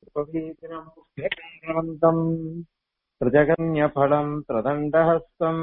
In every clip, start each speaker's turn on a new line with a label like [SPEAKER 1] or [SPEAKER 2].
[SPEAKER 1] उपवीतिनमुख्यकैरवन्तम् त्रिजगन्यफलम् त्रिदण्डहस्तम्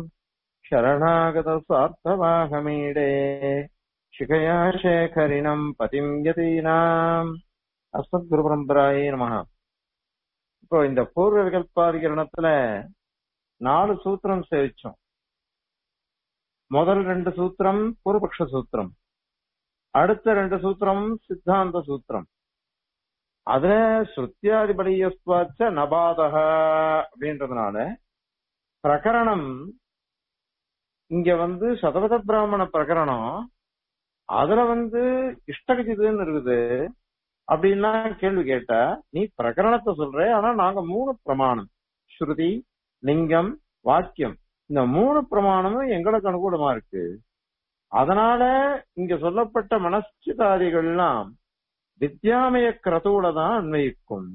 [SPEAKER 1] शरणागतस्वार्थवाहमीडे शिखया शेखरिणम् பதிம் யதீனாம் அஸ்மத் குரு பரம்பராயே நமஹ இப்போ இந்த பூர்வ விகல்பாதிகரணத்துல நாலு சூத்திரம் சேவிச்சோம் முதல் ரெண்டு சூத்திரம் பூர்வபக்ஷ சூத்திரம் அடுத்த ரெண்டு சூத்திரம் சித்தாந்த சூத்திரம் அதுல ஸ்ருத்தியாதிபடியஸ்வாச்ச நபாதக அப்படின்றதுனால பிரகரணம் இங்க வந்து சதவத பிராமண பிரகரணம் அதுல வந்து இஷ்டகஜிதுன்னு இருக்குது அப்படின்னா கேள்வி கேட்டா நீ பிரகரணத்தை சொல்ற ஆனா நாங்க மூணு பிரமாணம் ஸ்ருதி லிங்கம் வாக்கியம் இந்த மூணு பிரமாணமும் எங்களுக்கு அனுகூலமா இருக்கு அதனால இங்க சொல்லப்பட்ட மனசிதாதிகள்லாம் வித்யாமய கிரதோட தான் அன்வயிக்கும்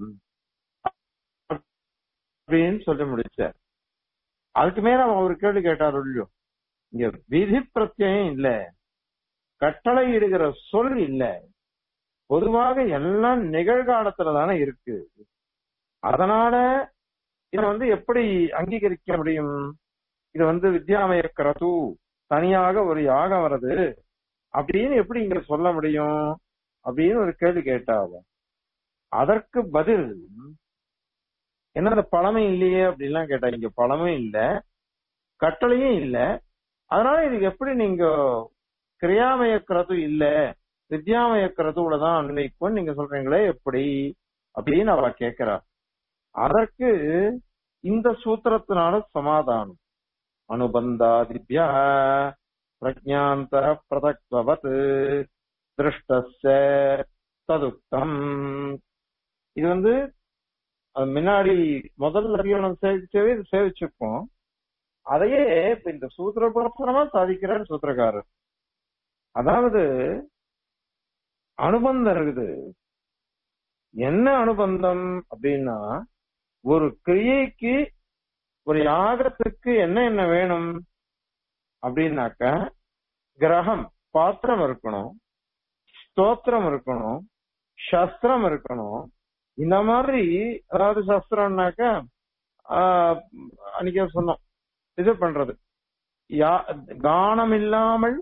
[SPEAKER 1] அப்படின்னு சொல்லி முடிச்சார் அதுக்கு மேல அவன் ஒரு கேள்வி கேட்டார் இல்லையோ இங்க விதி பிரத்யம் இல்ல கட்டளை இடுகிற சொல் இல்ல பொதுவாக எல்லாம் நிகழ்காலத்துல தானே இருக்கு அதனால இதை வந்து எப்படி அங்கீகரிக்க முடியும் இது வந்து வித்யாமய கிரது தனியாக ஒரு யாகம் வருது அப்படின்னு எப்படி இங்க சொல்ல முடியும் அப்படின்னு ஒரு கேள்வி கேட்டாவ அதற்கு பதில் என்ன அந்த பழமை இல்லையே அப்படின்லாம் கேட்டா இங்க பழமும் இல்ல கட்டளையும் இல்ல அதனால இதுக்கு எப்படி நீங்க கிரியாமய கிரது இல்ல வித்யாமய கிரதுவுல தான் அன்வைக்கும் நீங்க சொல்றீங்களே எப்படி அப்படின்னு அவ கேக்குறா அதற்கு இந்த சூத்திரத்தினால சமாதானம் அனுபந்தாதிபிய பிரஜாந்த பிரதக்வத் திருஷ்டஸ்ய ததுக்தம் இது வந்து முன்னாடி முதல் அதிகாரம் சேவிச்சவே இது சேவிச்சிருப்போம் அதையே இப்ப இந்த சூத்திர புறப்புறமா சாதிக்கிறார் சூத்திரக்காரர் அதாவது அனுபந்தம் இருக்குது என்ன அனுபந்தம் அப்படின்னா ஒரு கிரியைக்கு ஒரு யாகத்துக்கு என்ன என்ன வேணும் அப்படின்னாக்க கிரகம் பாத்திரம் இருக்கணும் ஸ்தோத்திரம் இருக்கணும் சஸ்திரம் இருக்கணும் இந்த மாதிரி அதாவது சஸ்திரம்னாக்க அன்னைக்கு சொன்னோம் இது பண்றது கானம் இல்லாமல்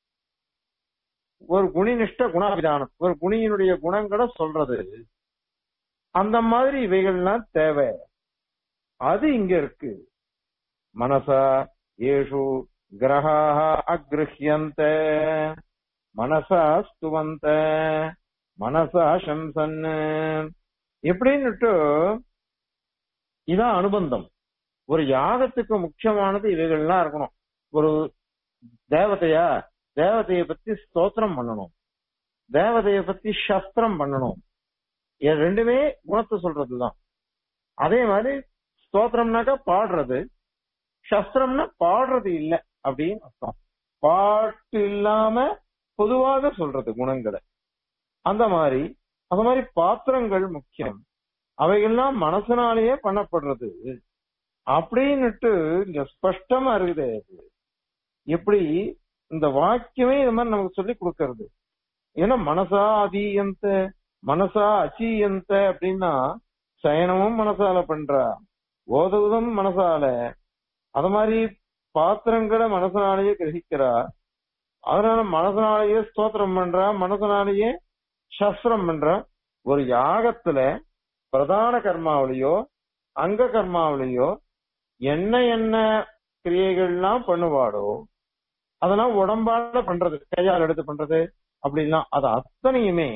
[SPEAKER 1] ஒரு குணினிஷ்ட குணாபிதானம் ஒரு குணியினுடைய குணங்களை சொல்றது அந்த மாதிரி இவைகள்லாம் தேவை அது இங்க இருக்கு மனசா ஏஷு கிரகாக அக்ருஹியந்த மனசா ஸ்துவந்த மனசா சம்சன் எப்படின்னுட்டு இதான் அனுபந்தம் ஒரு யாகத்துக்கு முக்கியமானது இவைகள்லாம் இருக்கணும் ஒரு தேவதையா தேவதையை பத்தி ஸ்தோத்திரம் பண்ணணும் தேவதையை பத்தி சஸ்திரம் பண்ணணும் ரெண்டுமே குணத்தை சொல்றதுதான் அதே மாதிரி ஸ்தோத்திரம்னாக்கா பாடுறது சஸ்திரம்னா பாடுறது இல்ல அப்படின்னு அர்த்தம் பாட்டு இல்லாம பொதுவாக சொல்றது குணங்களை அந்த மாதிரி அந்த மாதிரி பாத்திரங்கள் முக்கியம் அவைகள்லாம் மனசனாலேயே பண்ணப்படுறது அப்படின்னுட்டு இங்க ஸ்பஷ்டமா இருக்குது எப்படி இந்த வாக்கியமே இது மாதிரி நமக்கு சொல்லி கொடுக்கறது ஏன்னா மனசா அதீயந்த மனசா அச்சீயந்த அப்படின்னா சயனமும் மனசால பண்றா ஓதுவதும் மனசால அது மாதிரி பாத்திரங்களை மனசனாலேயே கிரகிக்கிறா அதனால மனசனாலேயே ஸ்தோத்திரம் பண்றா மனசனாலேயே சஸ்திரம் பண்றா ஒரு யாகத்துல பிரதான கர்மாவிலையோ அங்க கர்மாவிலையோ என்ன என்ன கிரியைகள்லாம் பண்ணுவாடோ அதெல்லாம் உடம்பால பண்றது கையால் எடுத்து பண்றது அப்படின்னா அது அத்தனையுமே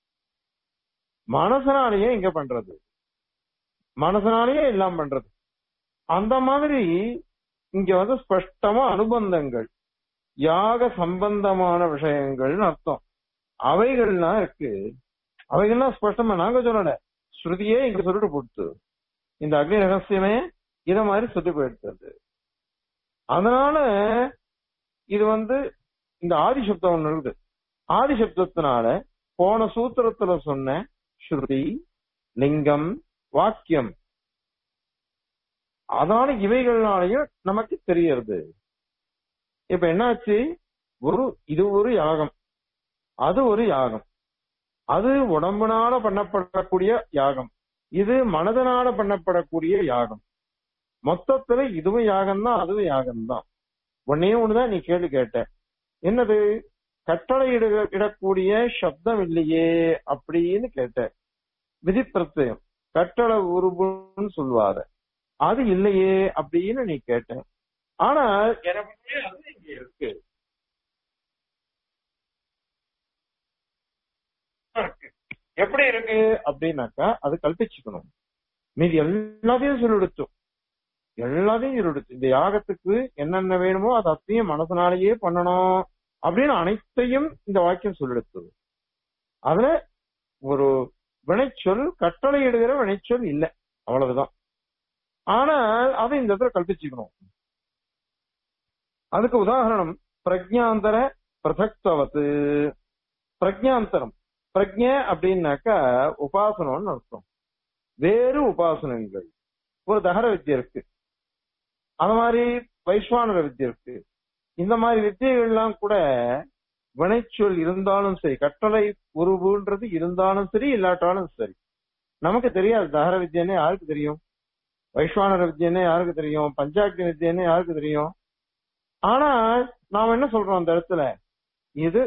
[SPEAKER 1] மனசனாலேயே இங்க பண்றது மனசனாலேயே எல்லாம் பண்றது அந்த மாதிரி இங்க வந்து ஸ்பஷ்டமா அனுபந்தங்கள் யாக சம்பந்தமான விஷயங்கள்னு அர்த்தம் அவைகள்லாம் இருக்கு அவைகள்லாம் ஸ்பஷ்டமா நாங்க சொல்லல ஸ்ருதியே இங்க சொல்லிட்டு போட்டு இந்த அக்னி ரகசியமே இத மாதிரி சொல்லி போயிடுறது அதனால இது வந்து இந்த ஆதிசப்தம் ஒண்ணு இருக்குது ஆதிசப்தத்தினால போன சூத்திரத்துல சொன்ன ஸ்ருதி லிங்கம் வாக்கியம் அதனால இவைகள்னாலையும் நமக்கு தெரியறது இப்ப என்னாச்சு ஒரு இது ஒரு யாகம் அது ஒரு யாகம் அது உடம்புனால பண்ணப்படக்கூடிய யாகம் இது மனதனால பண்ணப்படக்கூடிய யாகம் மொத்தத்துல இதுவும் யாகம் தான் அதுவும் யாகம் தான் ஒன்னே ஒண்ணுதான் நீ கேள்வி கேட்ட என்னது கட்டளை இட இடக்கூடிய சப்தம் இல்லையே அப்படின்னு கேட்ட விதி பிரத்யம் கட்டளை உருபுன்னு சொல்லுவாத அது இல்லையே அப்படின்னு நீ கேட்ட ஆனா எனக்கு அது இங்க இருக்கு இருக்கு. எப்படி இருக்கு அப்படின்னாக்கா அது கல்பிச்சுக்கணும் மீதி எல்லாத்தையும் சொல்லிடுச்சோம் எல்லாத்தையும் சொல்லிடுச்சு இந்த யாகத்துக்கு என்னென்ன வேணுமோ அது அத்தையும் மனசனாலேயே பண்ணணும் அப்படின்னு அனைத்தையும் இந்த வாக்கியம் சொல்லிடுத்தது அதுல ஒரு வினைச்சொல் கட்டளை இடுகிற வினைச்சொல் இல்ல அவ்வளவுதான் ஆனால் அதை இந்த இடத்துல கல்பிச்சுக்கணும் அதுக்கு உதாரணம் பிரஜாந்தர பிரதக்தவத்து பிரஜாந்தரம் பிரஜ அப்படின்னாக்கா உபாசனம்னு அர்த்தம் வேறு உபாசனங்கள் ஒரு தகர வித்தியை இருக்கு அந்த மாதிரி வைஸ்வானர வித்தியை இருக்கு இந்த மாதிரி வித்தியைகள்லாம் கூட வினைச்சொல் இருந்தாலும் சரி கட்டளை உருவுன்றது இருந்தாலும் சரி இல்லாட்டாலும் சரி நமக்கு தெரியாது தகர வித்தியன்னு யாருக்கு தெரியும் வைஸ்வானர வித்தியன்னு யாருக்கு தெரியும் பஞ்சாக்னி வித்தியன்னு யாருக்கு தெரியும் ஆனா நாம என்ன சொல்றோம் அந்த இடத்துல இது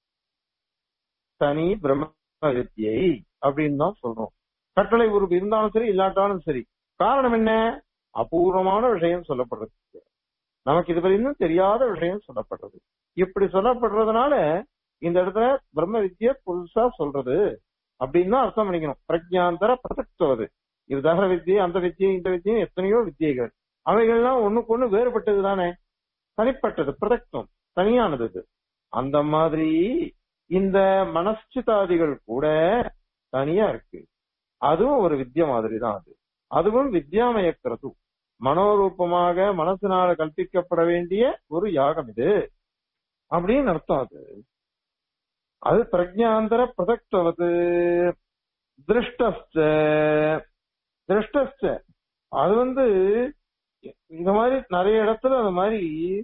[SPEAKER 1] தனி பிரம்ம வித்தியை அப்படின்னு தான் சொல்றோம் கட்டளை உருவு இருந்தாலும் சரி இல்லாட்டாலும் சரி காரணம் என்ன அபூர்வமான விஷயம் சொல்லப்படுறது நமக்கு இதுவரை இன்னும் தெரியாத விஷயம் சொல்லப்படுறது இப்படி சொல்லப்படுறதுனால இந்த இடத்துல பிரம்ம வித்தியை புதுசா சொல்றது அப்படின்னு தான் அர்த்தம் பண்ணிக்கணும் பிரஜாந்தர பிரதக்துவது இது தகர வித்தியை அந்த வித்தியை இந்த வித்தியும் எத்தனையோ வித்தியைகள் அவைகள்லாம் ஒண்ணுக்கு ஒண்ணு வேறுபட்டது தானே தனிப்பட்டது பிரதக்தம் தனியானது இது அந்த மாதிரி இந்த மனஸ்சிதாதிகள் கூட தனியா இருக்கு அதுவும் ஒரு வித்யா மாதிரி தான் அது அதுவும் வித்யாமயக்கிறது மனோரூபமாக மனசினால கல்பிக்கப்பட வேண்டிய ஒரு யாகம் இது அப்படின்னு அர்த்தம் அது அது பிரஜாந்தர பிரதக்தவது திருஷ்டஸ்ட திருஷ்டஸ்ட அது வந்து இந்த மாதிரி நிறைய இடத்துல அந்த மாதிரி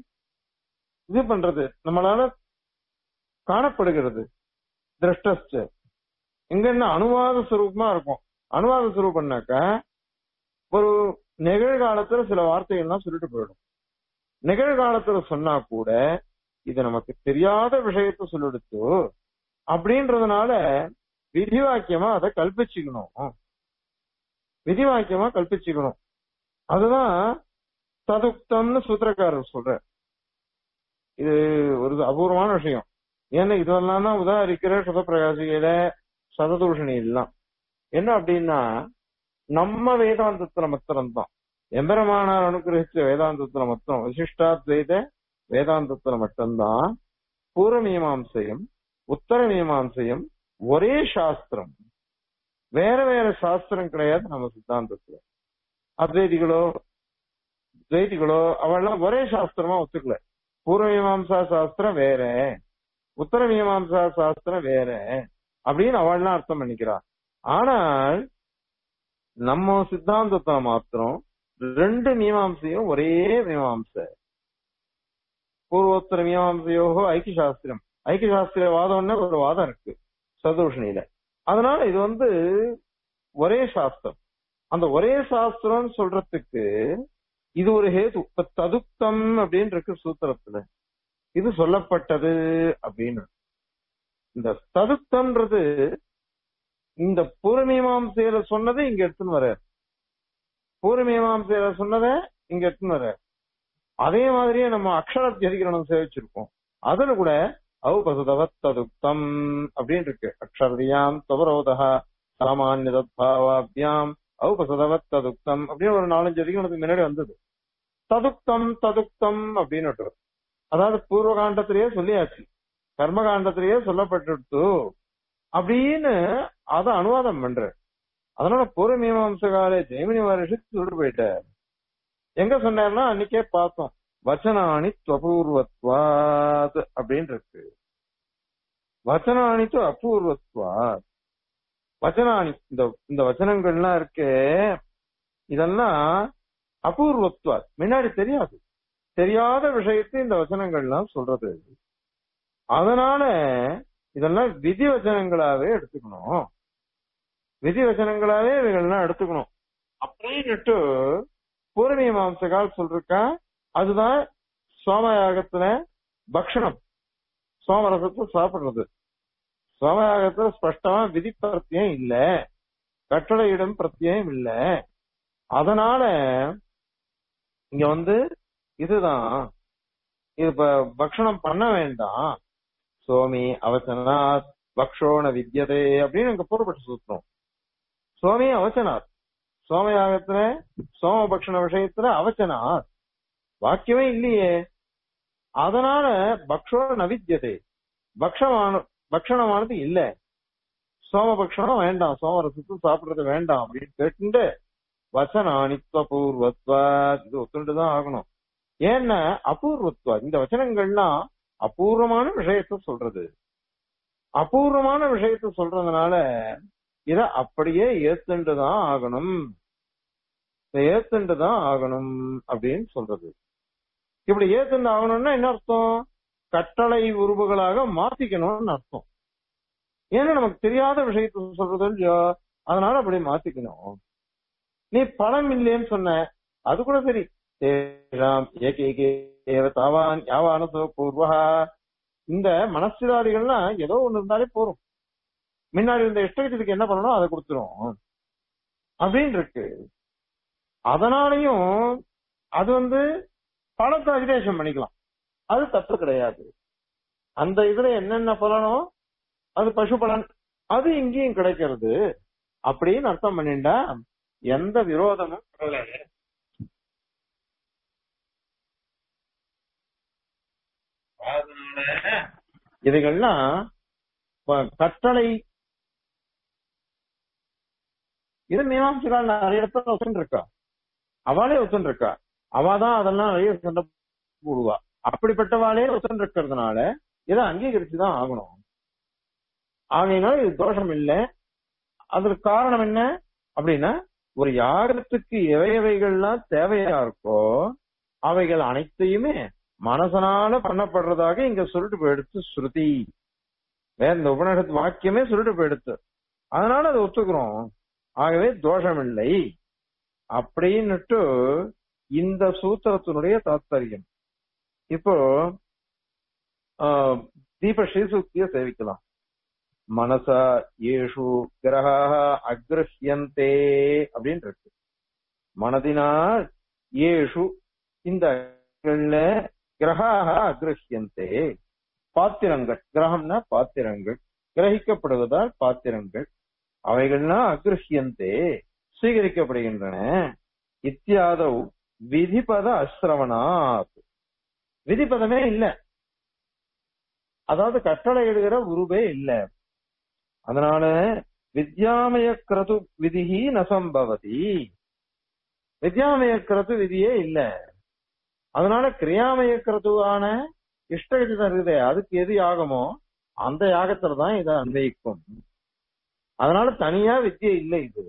[SPEAKER 1] இது பண்றது நம்மளால காணப்படுகிறது திருஷ்டஸ்ட எங்க என்ன அனுவாத சுரூபமா இருக்கும் அனுவாத சுரூபம்னாக்கா ஒரு நிகழ்காலத்துல சில வார்த்தைகள்லாம் சொல்லிட்டு போயிடும் நிகழ்காலத்துல சொன்னா கூட இது நமக்கு தெரியாத விஷயத்த சொல்லிடுத்து அப்படின்றதுனால விதிவாக்கியமா அதை கல்பிச்சுக்கணும் விதிவாக்கியமா கல்பிச்சுக்கணும் அதுதான் ததுக்தம்னு சூத்திரக்காரர் சொல்ற இது ஒரு அபூர்வமான விஷயம் ஏன்னா இதெல்லாம் தான் உதாரிக்கிற சுதப்பிரகாசிகையில சததூஷணி எல்லாம் என்ன அப்படின்னா நம்ம வேதாந்தத்துல மாத்திரம் தான் எம்பெருமானார் அனுகிரகிச்ச வேதாந்தத்துல மட்டும் விசிஷ்டாத்வைத வேதாந்தத்துல மட்டும்தான் பூர்வ மீமாம்சையும் உத்தர மீமாம்சையும் ஒரே சாஸ்திரம் வேற வேற சாஸ்திரம் கிடையாது நம்ம சித்தாந்தத்துல அத்வைதிகளோ துவைதிகளோ அவெல்லாம் ஒரே சாஸ்திரமா ஒத்துக்கல பூர்வ மீமாம்சா சாஸ்திரம் வேற உத்தர மீமாம்சா சாஸ்திரம் வேற அப்படின்னு அவள்லாம் அர்த்தம் பண்ணிக்கிறா ஆனால் நம்ம சித்தாந்தத்துல மாத்திரம் ரெண்டு மீமாம்சையும் ஒரே மீமாம்சை பூர்வோத்தர மீமாம்சையோகோ ஐக்கிய சாஸ்திரம் ஐக்கிய சாஸ்திர வாதம்னு ஒரு வாதம் இருக்கு சதூஷணியில அதனால இது வந்து ஒரே சாஸ்திரம் அந்த ஒரே சாஸ்திரம்னு சொல்றதுக்கு இது ஒரு ஹேது இப்ப ததுக்தம் அப்படின்னு இருக்கு சூத்திரத்துல இது சொல்லப்பட்டது அப்படின்னு இந்த ததுக்தம்ன்றது இந்த பூர்வமீமாம்சையில சொன்னதை இங்க எடுத்துன்னு வர பூர்வமீமாம்சையில சொன்னதை இங்க எடுத்துன்னு வர அதே மாதிரியே நம்ம அக்ஷரத்தியதிகரணம் சேவிச்சிருக்கோம் அதுல கூட ஔபசுதவத் ததுக்தம் அப்படின்னு இருக்கு அக்ஷரதியாம் தவரோதா சாமானிய தத்பாவாபியாம் ஔபசுதவத் ததுக்தம் அப்படின்னு ஒரு நாலஞ்சு அதிகரணத்துக்கு முன்னாடி வந்தது ததுக்தம் ததுக்தம் அப்படின்னு விட்டுறது அதாவது பூர்வ காண்டத்திலேயே சொல்லியாச்சு கர்மகாண்டத்திலேயே சொல்லப்பட்டுடுத்து அப்படின்னு அத அனுவாதம் பண்ற அதனால பூர்வ மீமாம்சகாலே ஜெயமினி மகர்ஷி சொல்லிட்டு போயிட்டார் எங்க சொன்னார்னா அன்னைக்கே பார்த்தோம் வச்சனாணி துவபூர்வத்வாத் அப்படின்னு இருக்கு வச்சனாணி து அபூர்வத்வாத் வச்சனாணி இந்த இந்த வச்சனங்கள்லாம் இருக்கே இதெல்லாம் அபூர்வத்வாத் முன்னாடி தெரியாது தெரியாத விஷயத்தை இந்த வசனங்கள்லாம் சொல்றது அதனால இதெல்லாம் விதி வச்சனங்களாவே எடுத்துக்கணும் விதி வச்சனங்களாவே இவைகள்லாம் எடுத்துக்கணும் அப்படின்னுட்டு பூர்ணிய மாம்சகால் சொல்றா அதுதான் சோமயாகத்துல பக்ஷணம் சோமரசத்தை சாப்பிடுறது சோமயாகத்துல ஸ்பஷ்டமா விதி பிரத்தியம் இல்ல கட்டளையிடும் பிரத்தியம் இல்ல அதனால இங்க வந்து இதுதான் இது இப்ப பக்ஷணம் பண்ண வேண்டாம் சோமி அவசனாத் பக்ஷோண வித்யதே அப்படின்னு இங்க பூர்வப்பட்டு சூத்திரம் சோமி அவசனாத் சோமயாகத்துல சோம பக்ஷண விஷயத்துல அவச்சனாத் வாக்கியமே இல்லையே அதனால பக்ஷோண நவித்யதே பக்ஷமான பக்ஷணமானது இல்ல சோமபக்ஷணம் வேண்டாம் சோமரசத்து சாப்பிடுறது வேண்டாம் அப்படின்னு கேட்டு வச்சனானித்வ பூர்வத்வா இது ஒத்துண்டுதான் ஆகணும் ஏன்னா அபூர்வத்வா இந்த வச்சனங்கள்லாம் அபூர்வமான விஷயத்த சொல்றது அபூர்வமான விஷயத்த சொல்றதுனால இத அப்படியே ஏத்துண்டுதான் ஆகணும் ஏத்துண்டுதான் ஆகணும் அப்படின்னு சொல்றது இப்படி ஏத்துண்டு ஆகணும்னா என்ன அர்த்தம் கட்டளை உருவுகளாக மாத்திக்கணும்னு அர்த்தம் ஏன்னா நமக்கு தெரியாத விஷயத்த சொல்றது இல்லையோ அதனால அப்படி மாத்திக்கணும் நீ பணம் இல்லையேன்னு சொன்ன அது கூட சரி தேஷாம் ஏகேகே ஏவ தாவான் யாவானசோ பூர்வா இந்த மனசிலாதிகள்லாம் ஏதோ ஒண்ணு இருந்தாலே போரும் முன்னாடி இருந்த இஷ்டத்துக்கு என்ன பண்ணணும் அதை கொடுத்துரும் அப்படின்னு இருக்கு அதனாலையும் அது வந்து பணத்தை அகிதேசம் பண்ணிக்கலாம் அது தப்பு கிடையாது அந்த இதுல என்னென்ன பலனோ அது பசு பலன் அது இங்கேயும் கிடைக்கிறது அப்படின்னு அர்த்தம் பண்ணிண்டா எந்த விரோதமும் கிடையாது அதனால இதுகள்லாம் ப- கட்டளை இது மீமாம்சகால் நிறைய இடத்துல ஒத்துன்னு இருக்கா அவளே ஒத்துன்னு இருக்கா அவதான் அதெல்லாம் நிறைய சண்டை போடுவா அப்படிப்பட்டவாளே ஒத்துன்னு இருக்கிறதுனால இதை அங்கீகரிச்சுதான் ஆகணும் ஆகையினால இது தோஷம் இல்லை அதுக்கு காரணம் என்ன அப்படின்னா ஒரு யாகத்துக்கு எவை எவைகள்லாம் தேவையா இருக்கோ அவைகள் அனைத்தையுமே மனசனால பண்ணப்படுறதாக இங்க சொல்லிட்டு போயிடுத்து ஸ்ருதி வேற இந்த உபநிஷத்து வாக்கியமே சொல்லிட்டு போயிடுத்து அதனால அதை ஒத்துக்கிறோம் ஆகவே தோஷம் இல்லை அப்படின்னுட்டு இந்த சூத்திரத்தினுடைய தாத்பரியம் இப்போ ஆஹ், தீப ஸ்ரீசூக்திய சேவிக்கலாம் மனசா ஏஷு கிரகாக அக்ரஹியந்தே அப்படின்னு இருக்கு மனதினால் ஏஷு இந்த கிரகாக அக்ரஹியந்தே பாத்திரங்கள் கிரகம்னா பாத்திரங்கள் கிரகிக்கப்படுவதால் பாத்திரங்கள் அவைகள்லாம் அக்ரஹியந்தே சுவீகரிக்கப்படுகின்றன இத்தியாதவ் விதிபத அஸ்ரவணாத் விதிபதமே இல்ல அதாவது கட்டளை இடுகிற உருவே இல்ல அதனால வித்யாமய கிரது விதிஹி நசம்பவதி வித்யாமய கிரது விதியே இல்ல அதனால கிரியாமய கிரதுவான இஷ்டகதிதம் இருக்குதே அதுக்கு எது யாகமோ அந்த யாகத்துல தான் இதை அன்வயிக்கும் அதனால தனியா வித்தியை இல்லை இது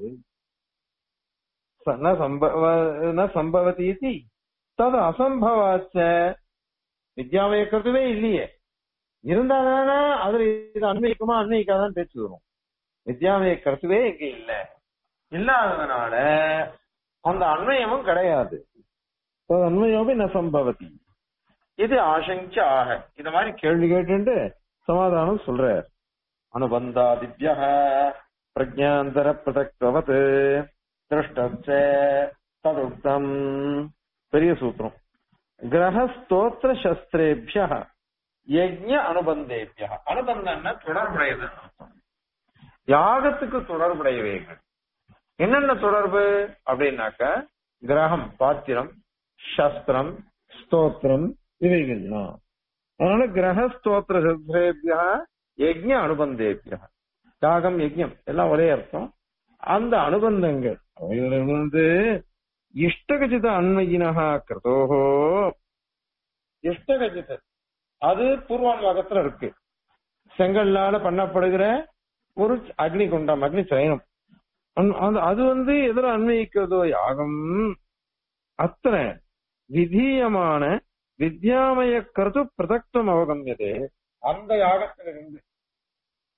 [SPEAKER 1] ச- ந சம்பவ ந சம்பவதி இது தது அசம்பவாச்ச வித்யாமய கிருத்துவே இல்லையே இருந்தாதானே அதுல இது அன்வயிக்குமா அன்வயிக்காதான் பேச்சு வரும் வித்யாமய கருத்துவே இங்க இல்ல இல்லாததுனால அந்த அன்வயமும் கிடையாது தது அன்வயோபி ந சம்பவதி இது ஆசங்க ஆக இத மாதிரி கேள்வி கேட்டு சமாதானம் சொல்றார் அனுபந்தாதித்ய பிரஜாந்தர பிரதக்தவத் திருஷ்டச்ச ததுக்தம் பெரிய சூத்திரம் கிரகஸ்தோத்திர சஸ்திரேபிய யஜ்ஞ அனுபந்தேபிய அனுபந்தம்னா தொடர்புடையது யாகத்துக்கு தொடர்புடையவைகள் என்னென்ன தொடர்பு அப்படின்னாக்க கிரகம் பாத்திரம் சஸ்திரம் ஸ்தோத்திரம் இவைகள்லாம் அதனால கிரக ஸ்தோத்திர சஸ்திரேபியா யஜ்ஞ அனுபந்தேபியா யாகம் யஜ்ஞம் எல்லாம் ஒரே அர்த்தம் அந்த அனுபந்தங்கள் அவைகள் வந்து இஷ்டகஜித அன்மையினகா கிருதோஹோ இஷ்டகஜித அது பூர்வான்வாகத்துல இருக்கு செங்கல்லால பண்ணப்படுகிற ஒரு அக்னி குண்டம் அக்னி சயனம் அந்- அந்த- அது வந்து எதிர அன்வயிக்கிறதோ யாகம் அத்தனை விதீயமான வித்யாமய கருத்து பிரதக்தம் அவகமியதே அந்த யாகத்திலிருந்து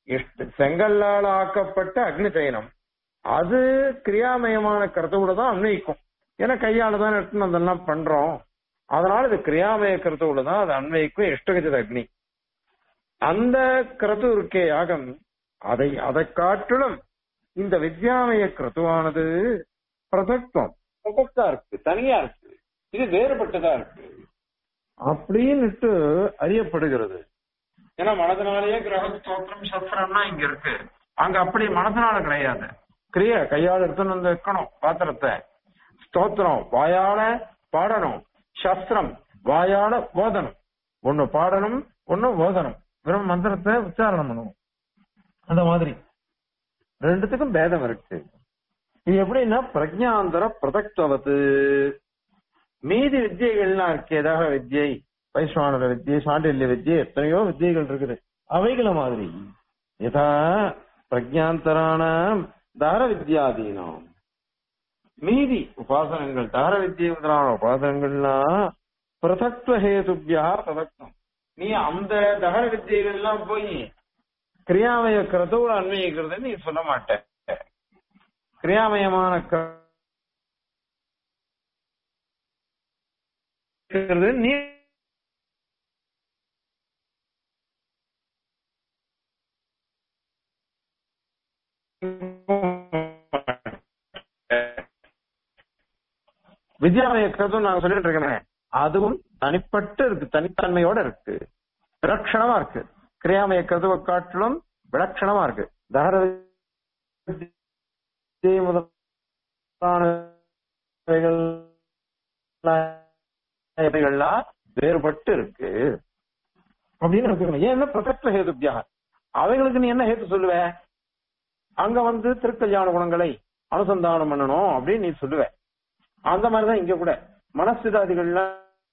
[SPEAKER 1] இஷ்ட- செங்கல்லால் ஆக்கப்பட்ட அக்னி சயனம் அது கிரியாமயமான கருத்தோட தான் அன்வயிக்கும் ஏன்னா கையால தான் எடுத்துன்னு அதெல்லாம் பண்றோம் அதனால இது கிரியாமய கருத்தோட தான் அது அன்வயிக்கும் இஷ்டகஜித அக்னி அந்த கருத்து இருக்கே யாகம் அதை அதை காட்டிலும் இந்த வித்யாமய கிருத்துவானது பிரசக்தம் பிரசக்தா இருக்கு தனியா இருக்கு இது வேறுபட்டதா இருக்கு அப்படின்னுட்டு அறியப்படுகிறது ஏன்னா மனதினாலேயே கிரக ஸ்தோத்திரம் சஸ்திரம்னா இங்க இருக்கு அங்க அப்படி மனதினால கிடையாது கிரிய கையால எடுத்துன்னு வந்து வைக்கணும் பாத்திரத்தை ஸ்தோத்திரம் வாயால பாடணும் சஸ்திரம் வாயால ஓதணும் ஒண்ணு பாடணும் ஒண்ணு ஓதணும் வெறும் மந்திரத்தை உச்சாரணம் பண்ணணும் அந்த மாதிரி ரெண்டுத்துக்கும் பேதம் இருக்கு இது எப்படின்னா பிரஜாந்தர பிரதக்தவத்து மீதி வித்தியைகள்லாம் இருக்கு ஏதாக வித்யை வைஸ்வானர வித்யை சாண்டில்ய வித்யை எத்தனையோ வித்தியைகள் இருக்குது அவைகள மாதிரி யதா பிரஜாந்தரான தார வித்யாதீனம் மீதி உபாசனங்கள் தார வித்யை முதலான உபாசனங்கள்லாம் பிரதக்துவ ஹேதுபியா பிரதக்தம் நீ அந்த தகர வித்தியைகள் எல்லாம் போய் கிரியாமய கிரதோட அன்வயிக்கிறது நீ சொல்ல மாட்ட கிரியாமயமான கிறது நீ வித்யாமய கிரதம் நாங்க சொல்லிட்டு இருக்கேன் அதுவும் தனிப்பட்டு இருக்கு தனித்தன்மையோட இருக்கு விலட்சணமா இருக்கு கிரியாமய கருதுவை காட்டிலும் விலட்சணமா இருக்கு தகர வித்யை முதலானவைகள்லாம் வேறுபட்டு இருக்கு அப்படின்னு எடுத்துக்கணும் ஏன் பிரசக்த ஹேதுபியா அவைகளுக்கு நீ என்ன ஹேத்து சொல்லுவ அங்க வந்து திருக்கல்யாண குணங்களை அனுசந்தானம் பண்ணணும் அப்படின்னு நீ சொல்லுவ அந்த மாதிரிதான் இங்க கூட மனசிதாதிகள்லாம்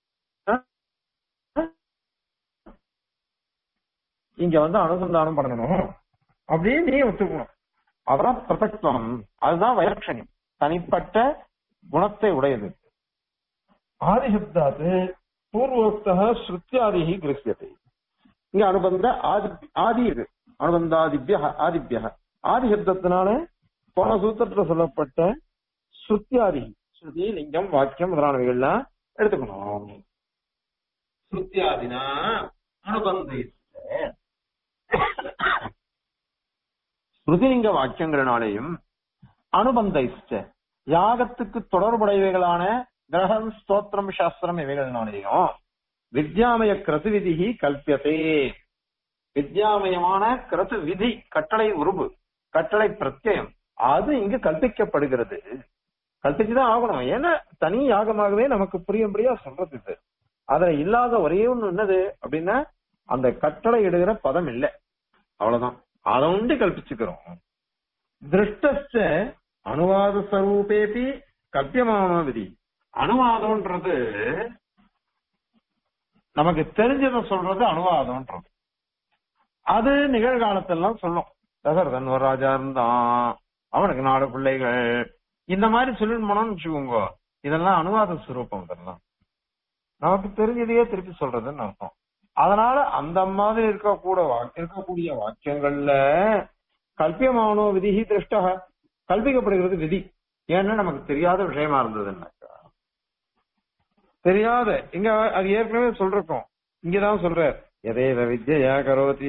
[SPEAKER 1] இங்க வந்து அனுசந்தானம் பண்ணணும் அப்படின்னு நீ ஒத்துக்கணும் அதான் பிரசக்தம் அதுதான் வைலட்சணியம் தனிப்பட்ட குணத்தை உடையது ஆதிசப்தாது பூர்வோக்தக ஸ்ருத்தியாதிகி கிரசியத்தை இங்க அனுபந்த ஆதி ஆதி இது அனுபந்தாதிபிய ஆதிபிய ஆதி சப்தத்தினால போன சூத்திரத்துல சொல்லப்பட்ட ஸ்ருத்தியாதி ஸ்ருதி லிங்கம் வாக்கியம் முதலானவைகள்லாம் எடுத்துக்கணும் ஸ்ருத்தியாதினா அனுபந்த ஸ்ருதிலிங்க வாக்கியங்களினாலேயும் அனுபந்த இஷ்ட யாகத்துக்கு தொடர்புடையவைகளான கிரகம் ஸ்தோத்திரம் சாஸ்திரம் இவைகளினாலேயும் வித்யாமய கிரது விதிகி கல்பியதே வித்யாமயமான கிரது விதி கட்டளை உருபு கட்டளை பிரத்யம் அது இங்கு கல்பிக்கப்படுகிறது கல்பிச்சுதான் ஆகணும் ஏன்னா தனி யாகமாகவே நமக்கு புரியும்படியா சொல்றது இது அதுல இல்லாத ஒரே ஒண்ணு என்னது அப்படின்னா அந்த கட்டளை இடுகிற பதம் இல்லை அவ்வளவுதான் அதை உண்டு கல்பிச்சுக்கிறோம் திருஷ்டஸ்ட அனுவாத ஸ்வரூபேபி கல்பியமான விதி அனுவாதம்ன்றது நமக்கு தெரிஞ்சதை சொல்றது அனுவாதம்ன்றது அது நிகழ்காலத்தெல்லாம் சொல்லும் தசரதன் ஒரு ராஜா இருந்தான் அவனுக்கு நாலு பிள்ளைகள் இந்த மாதிரி சொல்லிட்டு போனோம்னு வச்சுக்கோங்க இதெல்லாம் அனுவாத சுரூபம் இதெல்லாம் நமக்கு தெரிஞ்சதையே திருப்பி சொல்றதுன்னு அர்த்தம் அதனால அந்த மாதிரி இருக்கக்கூட வா- இருக்கக்கூடிய வாக்கியங்கள்ல கல்பியமானோ விதிஹி திருஷ்டக கல்பிக்கப்படுகிறது விதி ஏன்னா நமக்கு தெரியாத விஷயமா இருந்ததுன்னாக்கா தெரியாத இங்க அது ஏற்கனவே சொல்றோம் இங்கதான் சொல்ற எதேவ வித்யா கரோதி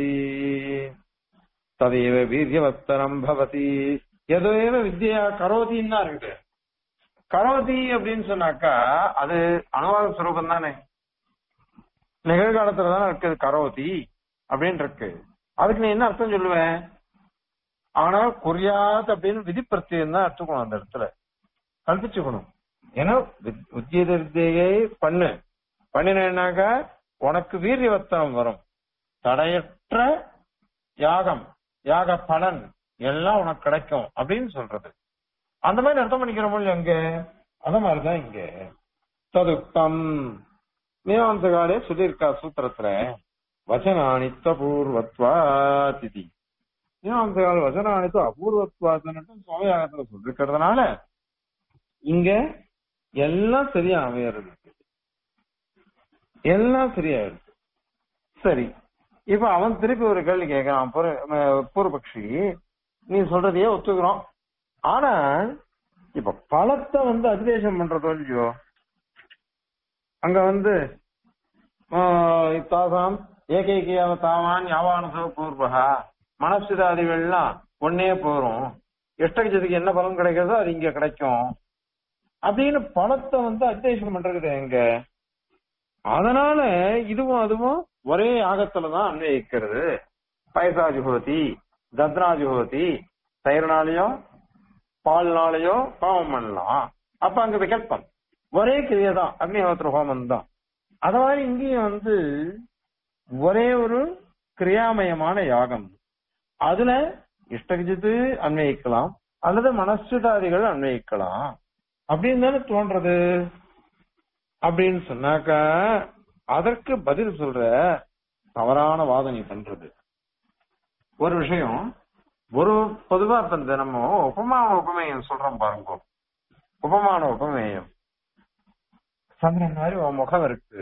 [SPEAKER 1] ததேவ வீரியவத்தரம் பவதி எதேவ வித்யா கரோதின்னா இருக்கு கரோதி அப்படின்னு சொன்னாக்கா அது அனுவாத சுரூபம் தானே நிகழ்காலத்துல தானே இருக்குது கரோதி அப்படின்னு இருக்கு அதுக்கு நீ என்ன அர்த்தம் சொல்லுவேன் ஆனா குறியாத் அப்படின்னு விதி பிரத்தியம் தான் எடுத்துக்கணும் அந்த இடத்துல கல்பிச்சுக்கணும் ஏன்னா வித்- உத்தியத வித்தியை பண்ணு பண்ணினேன்னாக்கா உனக்கு வீரியவத்தனம் வரும் தடையற்ற யாகம் யாக பலன் எல்லாம் உனக்கு கிடைக்கும் அப்படின்னு சொல்றது அந்த மாதிரி அர்த்தம் பண்ணிக்கிறோமோ இல்லையா அங்க அந்த மாதிரிதான் இங்க ததுக்தம் மீமாம்சகாலே சொல்லியிருக்கா சூத்திரத்துல வச்சனானித்த பூர்வத்வா திதி மீமாம்சகால் வச்சனானித்த அபூர்வத்வாத்னு சுவாமியாகத்துல சொல்லிருக்கிறதுனால இங்க எல்லாம் சரியா அமையறது எல்லாம் சரியா இருக்கு சரி இப்ப அவன் திருப்பி ஒரு கேள்வி கேட்கறான் பூர- அஹ் பூர்வபக்ஷி நீ சொல்றதையே ஒத்துக்கிறோம் ஆனா இப்ப பழத்தை வந்து அதிதேசம் பண்றதோ இல்லையோ அங்க வந்து ஆஹ் தாசாம் ஏகைக்கியாவ தாவான் யாவானசோ பூர்வகா மனசுதாதிகள்லாம் ஒன்னே போறோம் எஷ்டகஜத்துக்கு என்ன பலன் கிடைக்கிறதோ அது இங்க கிடைக்கும் அப்படின்னு பணத்தை வந்து அத்தியேஷம் பண்றது எங்க அதனால இதுவும் அதுவும் ஒரே யாகத்துலதான் அன்வயிக்கிறது பைசா ஜுகோதி தத்ரா ஜுகோதி தயிர்னாலையோ பால்னாலையோ பாவம் பண்ணலாம் அப்ப அங்க விகல்பம் ஒரே கிரியை தான் அக்னிஹோத்திர ஹோமம் தான் அத மாதிரி இங்கேயும் வந்து ஒரே ஒரு கிரியாமயமான யாகம் அதுல இஷ்டகிஜித்து அன்வயிக்கலாம் அல்லது மனசுதாதிகள் அன்வயிக்கலாம் அப்படின்னு தானே தோன்றது அப்படின்னு சொன்னாக்கா அதற்கு பதில் சொல்ற தவறான வாதனை பண்றது ஒரு விஷயம் ஒரு பொதுவா இப்ப இந்த நம்ம உபமான உபமேயம் சொல்றோம் பாருங்க உபமான உபமேயம் சந்திரன் மாதிரி உன் முகம் இருக்கு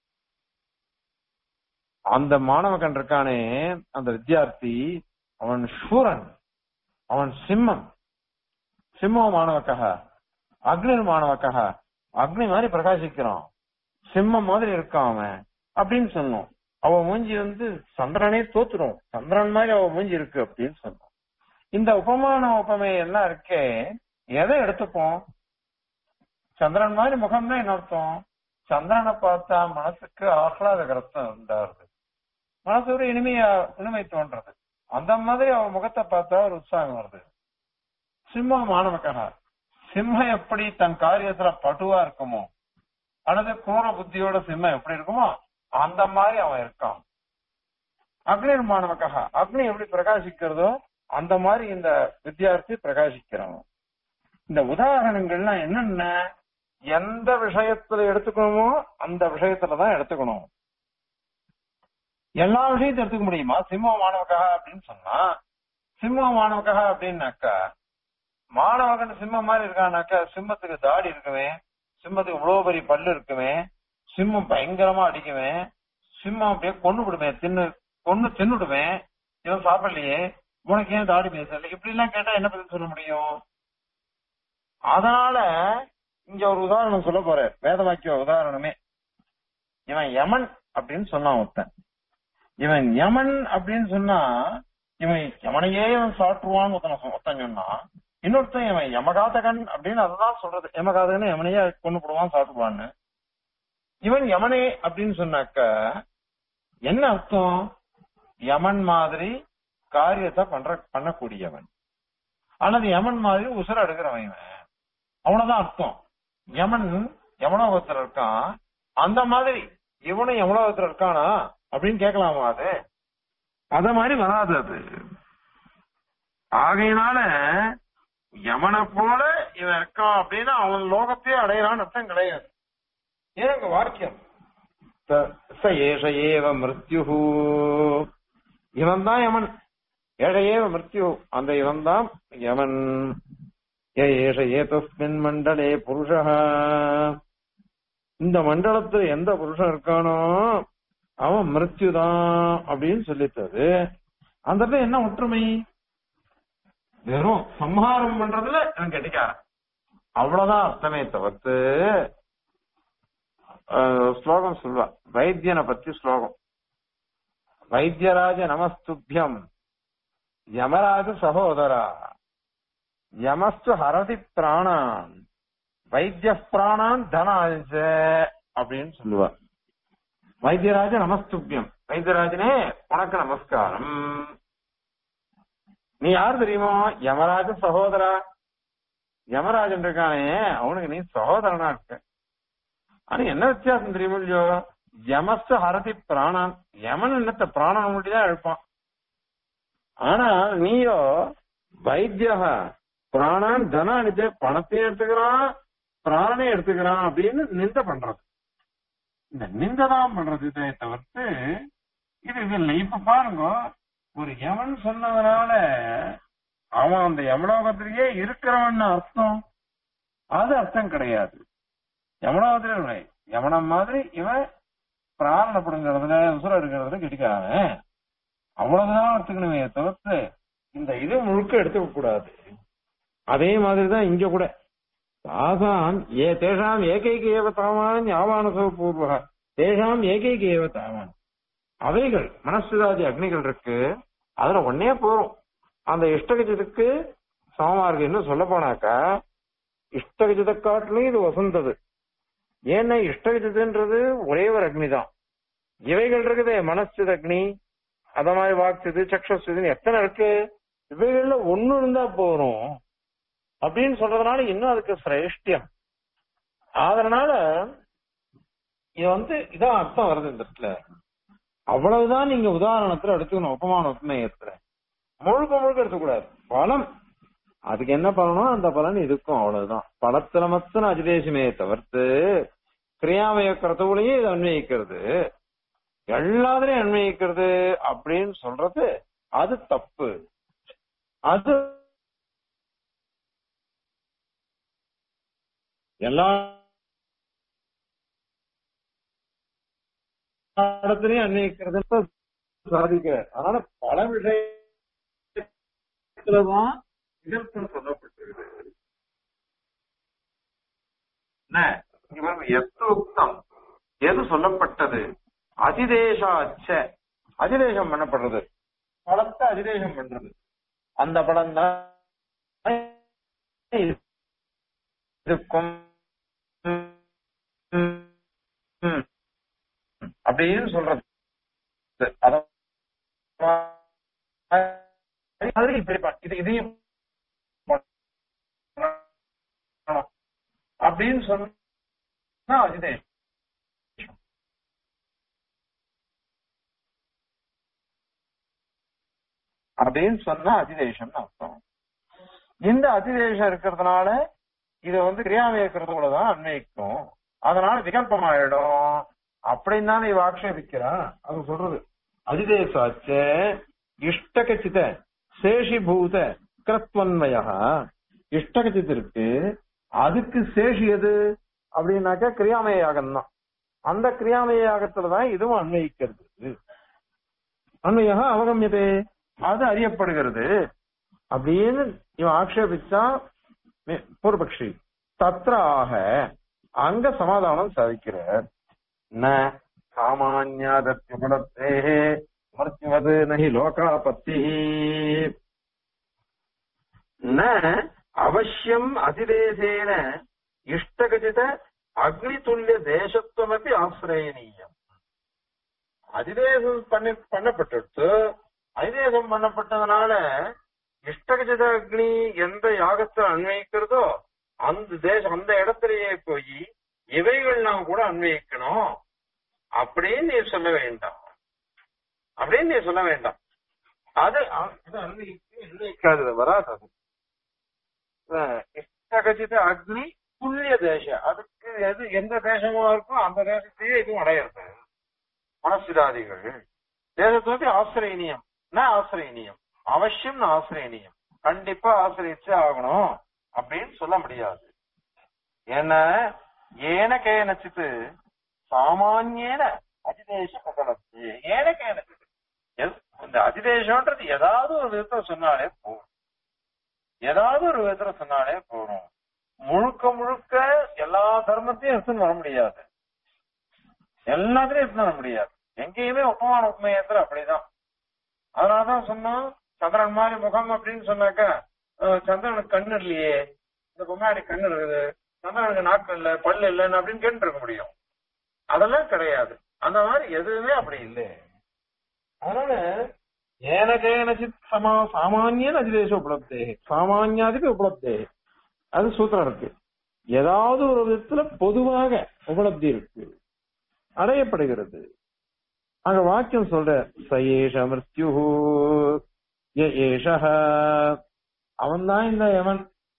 [SPEAKER 1] அந்த மாணவகன் இருக்கானே அந்த வித்தியார்த்தி அவன் சூரன் அவன் சிம்மம் சிம்ம மாணவக்காக அக்னி மாணவக்காக அக்னி மாதிரி பிரகாசிக்கிறான் சிம்மம் மாதிரி இருக்கான் அவன் அப்படின்னு சொன்னோம் அவ மூஞ்சி வந்து சந்திரனே தோத்துரும் சந்திரன் மாதிரி அவ மூஞ்சி இருக்கு அப்படின்னு சொன்னோம் இந்த உபமான உபமை எல்லாம் இருக்கே எதை எடுத்துப்போம் சந்திரன் மாதிரி முகம் தான் என்ன அர்த்தம் சந்திரனை பார்த்தா மனசுக்கு ஆஹ்லாதகரத்தம் உண்டாருது மனசு ஒரு இனிமையா இனிமை தோன்றது அந்த மாதிரி அவ முகத்தை பார்த்தா ஒரு உற்சாகம் வருது சிம்ம மாணவக்காக சிம்மம் எப்படி தன் காரியத்துல பட்டுவா இருக்குமோ அல்லது கூற புத்தியோட சிம்மம் எப்படி இருக்குமோ அந்த மாதிரி அவன் இருக்கான் அக்னி மாணவக்காக அக்னி எப்படி பிரகாசிக்கிறதோ அந்த மாதிரி இந்த வித்தியார்த்தி பிரகாசிக்கிறான் இந்த உதாரணங்கள்லாம் என்னென்ன எந்த விஷயத்துல எடுத்துக்கணுமோ அந்த விஷயத்துலதான் எடுத்துக்கணும் எல்லா விஷயத்தையும் எடுத்துக்க முடியுமா சிம்ம மாணவக்காக அப்படின்னு சொன்னா சிம்ம மாணவக்காக அப்படின்னாக்கா மாணவகன் சிம்மம் மாதிரி இருக்கானாக்கா சிம்மத்துக்கு தாடி இருக்குமே சிம்மத்துக்கு இவ்வளவு பெரிய பல்லு இருக்குமே சிம்மம் பயங்கரமா அடிக்குமே சிம்மம் அப்படியே கொண்டு விடுமே தின்னு கொண்டு தின்னுடுமே இவன் சாப்பிடலையே உனக்கு ஏன் தாடி பேசல இப்படி எல்லாம் கேட்டா என்ன பதில் சொல்ல முடியும் அதனால இங்க ஒரு உதாரணம் சொல்ல போற வேத வாக்கிய உதாரணமே இவன் யமன் அப்படின்னு சொன்னான் ஒருத்தன் இவன் யமன் அப்படின்னு சொன்னா இவன் யமனையே இவன் சாட்டுருவான்னு ஒருத்தன் சொ- ஒருத்தன் சொன்னான் இன்னொருத்தன் இவன் யமகாதகன் அப்படின்னு அதுதான் சொல்றது யமகாதகன் யமனையே கொண்டு போடுவான் சாப்பிடுவான்னு இவன் யமனே அப்படின்னு சொன்னாக்க என்ன அர்த்தம் யமன் மாதிரி காரியத்தை பண்ற பண்ணக்கூடியவன் அல்லது யமன் மாதிரி உசுர எடுக்கிறவன் இவன் அவனதான் அர்த்தம் யமன் யமனோகத்துல இருக்கான் அந்த மாதிரி இவனும் யமனோகத்துல இருக்கானா அப்படின்னு கேட்கலாமா அது அத மாதிரி வராது அது ஆகையினால யமனை போல இவன் இருக்கான் அப்படின்னா அவன் லோகத்தையே அடையலான்னு அர்த்தம் கிடையாது ஏன் அங்க வாக்கியம் த- ச ஏஷ ஏவ மிருத்யு இவன் தான் யமன் ஏஷ ஏவ மிருத்யு அந்த இவன் தான் யமன் ஏ ஏஷ ஏதஸ்மின் மண்டலே புருஷ இந்த மண்டலத்துல எந்த புருஷன் இருக்கானோ அவன் மிருத்யுதான் அப்படின்னு சொல்லித்தது அந்த இடத்துல என்ன ஒற்றுமை வெறும் சம்ஹாரம் பண்றதுல இவன் கெட்டிக்காரன் அவ்வளவுதான் அர்த்தமே தவிர்த்து அஹ், ஸ்லோகம் சொல்வா வைத்தியனை பத்தி ஸ்லோகம் வைத்தியராஜ நமஸ்துபியம் யமராஜ சகோதரா யமஸ்து ஹரதி பிராணான் வைத்திய பிராணான் தனாஞ்ச அப்படின்னு சொல்லுவா வைத்தியராஜ நமஸ்துபியம் வைத்தியராஜனே உனக்கு நமஸ்காரம் நீ யார் தெரியுமா யமராஜ சகோதரா யமராஜன் இருக்கானே அவனுக்கு நீ சகோதரனா இருக்க ஆனா என்ன வித்தியாசம் தெரியுமா இல்லையோ யமஸ்து ஹரதி பிராணான் யமன் என்னத்த பிராணன் முடிதான் எழுப்பான் ஆனா நீயோ வைத்தியா பிராணான் தனானிஜ பணத்தையும் எடுத்துக்கிறான் பிராணனே எடுத்துக்கிறான் அப்படின்னு நிந்த பண்றது இந்த நிந்ததான் பண்றது இதை தவிர்த்து இது இது இல்லை இப்ப பாருங்க ஒரு யமன் சொன்னதுனால அவன் அந்த யமலோகத்திலேயே இருக்கிறவன் அர்த்தம் அது அர்த்தம் கிடையாது யமலோகத்திலே இல்லை யமனம் மாதிரி இவன் பிராணப்படுங்கிறதுல உசுர இருக்கிறதுல கிடைக்காம அவ்வளவுதான் எடுத்துக்கணுமே தவிர்த்து இந்த இது முழுக்க எடுத்துக்க கூடாது அதே மாதிரிதான் இங்க கூட தாசாம் ஏ தேஷாம் ஏகைக ஏவ தாவான் யாவானசோ பூர்வ தேஷாம் ஏகைக ஏவ தாவான் அவைகள் மனசுதாதி அக்னிகள் இருக்கு அதுல ஒன்னே போறோம் அந்த இஷ்டகஜத்துக்கு சமமார்க்கு சொல்ல போனாக்கா இஷ்டகஜத்தை காட்டிலும் இது வசந்தது ஏன்னா இஷ்டகஜத்துன்றது ஒரே ஒரு அக்னி தான் இவைகள் இருக்குதே மனசுது அக்னி அத மாதிரி வாக்குது சக்ஷசுதுன்னு எத்தனை இருக்கு இவைகள்ல ஒண்ணு இருந்தா போறோம் அப்படின்னு சொல்றதுனால இன்னும் அதுக்கு சிரேஷ்டியம் அதனால இது வந்து இதான் அர்த்தம் வருது இந்த இடத்துல அவ்வளவுதான் நீங்க உதாரணத்துல எடுத்துக்கணும் உபமான உண்மையத்துல முழுக்க முழுக்க எடுத்துக்கூடாது பலம் அதுக்கு என்ன பண்ணணும் அந்த பலன் இருக்கும் அவ்வளவுதான் பலத்துல மத்தன அஜிதேசமே தவிர்த்து கிரியாமய கருத்துவளையும் இது அன்வயிக்கிறது எல்லாத்துலயும் அன்வயிக்கிறது அப்படின்னு சொல்றது அது தப்பு அது எல்லா இடத்துலயும் அன்வயிக்கிறது சாதிக்கிறார் அதனால பல விஷயத்துலதான் இதற்கு சொல்லப்பட்டிருக்கு என்ன இங்க பாருங்க எத்து உக்தம் எது சொல்லப்பட்டது அதிதேசாச்ச அதிதேசம் பண்ணப்படுறது பழத்தை அதிதேசம் பண்றது அந்த படம் தான் இருக்கும் அப்படின்னு சொல்றது அத மாதிரி இப்படி ப- இது இதையும் பண்ணணும். அப்படின்னு சொன்னா அதிதேசம் அப்படின்னு சொன்னா அதிதேசம்னு அர்த்தம் இந்த அதிதேசம் இருக்கிறதுனால இத வந்து கிரியாமயக்கிறதோட தான் அன்வயிக்கும் அதனால விகல்பமாயிடும் அப்படின்னு தான் இவ ஆக்ஷேபிக்கிறான் அது சொல்றது அதிதேசாச்ச இஷ்டகச்சித சேஷிபூத கிரத்வன்மய இஷ்டகச்சித் இருக்கு அதுக்கு சேஷி எது அப்படின்னாக்கா கிரியாமய யாகம் தான் அந்த கிரியாமய யாகத்துல தான் இதுவும் அன்வயிக்கிறது அன்வயா அவகமியதே அது அறியப்படுகிறது அப்படின்னு இவன் ஆக்ஷேபிச்சா மே- பூர்வபக்ஷி தத்ர ஆக அங்க சமாதானம் சாதிக்கிறார் ந சாமானியாதத்யுகுணத்தே மருத்துவது நகி லோகாபத்தி ந அவசியம் அதிதேசேன இஷ்டகஜித அக்னிதுல்லிய தேசத்துவமப்பி ஆசிரயணீயம் அதிதேசம் பண்ணி பண்ணப்பட்டு அதிதேசம் பண்ணப்பட்டதுனால இஷ்டகஜித அக்னி எந்த யாகத்தை அன்வயிக்கிறதோ அந்த தேசம் அந்த இடத்திலேயே போய் இவைகள் நாம் கூட அன்வயிக்கணும் அப்படின்னு நீ சொல்ல வேண்டாம் அப்படின்னு நீ சொல்ல வேண்டாம் அது அ- அது அன்வயிக்கு அன்வயிக்காதது வராது அது அஹ் இஷ்டகஜித அக்னி புண்ணிய தேசம் அதுக்கு எது எந்த தேசமா இருக்கோ அந்த தேசத்தையே இதுவும் அடையிறது மனசிதாதிகள் தேசத்தை ஆசிரியனியம் ந ஆசிரியனியம் அவசியம் ந ஆசிரியனியம் கண்டிப்பா ஆசிரியச்சே ஆகணும் அப்படின்னு சொல்ல முடியாது ஏன்னா ஏன கேனச்சித்து சாமானியன அதிதேச பிரகடத்து ஏன கேனச்சித்து எது- இந்த அதிதேசம்ன்றது ஏதாவது ஒரு விதத்துல சொன்னாலே போதும் ஏதாவது ஒரு விதத்துல சொன்னாலே போதும் முழுக்க முழுக்க எல்லா தர்மத்தையும் எடுத்துன்னு வர முடியாது எல்லாத்துலயும் எடுத்துன்னு வர முடியாது எங்கேயுமே உப்பமான உண்மையத்துல அப்படிதான் அதனாலதான் சொன்னோம் சந்திரன் மாதிரி முகம் அப்படின்னு சொன்னாக்கா அஹ், சந்திரனுக்கு கண்ணு இல்லையே இந்த பொம்மாடி கண்ணு இருக்குது சந்திரனுக்கு நாக்கு இல்ல பல்லு இல்லைன்னு அப்படின்னு கேட்டு இருக்க முடியும் அதெல்லாம் கிடையாது அந்த மாதிரி எதுவுமே அப்படி இல்லை அதனால ஏனகேனச்சித் சமா சாமானியன் அதிதேச உபலப்தே சாமானியாதிக்கு உபலப்தே அது சூத்திரம் இருக்கு ஏதாவது ஒரு விதத்துல பொதுவாக உபலப்தி இருக்கு அடையப்படுகிறது அங்க வாக்கியம் சொல்ற சயேஷ மிருத்யு ய ஏஷ அவன் தான் இந்த யமன்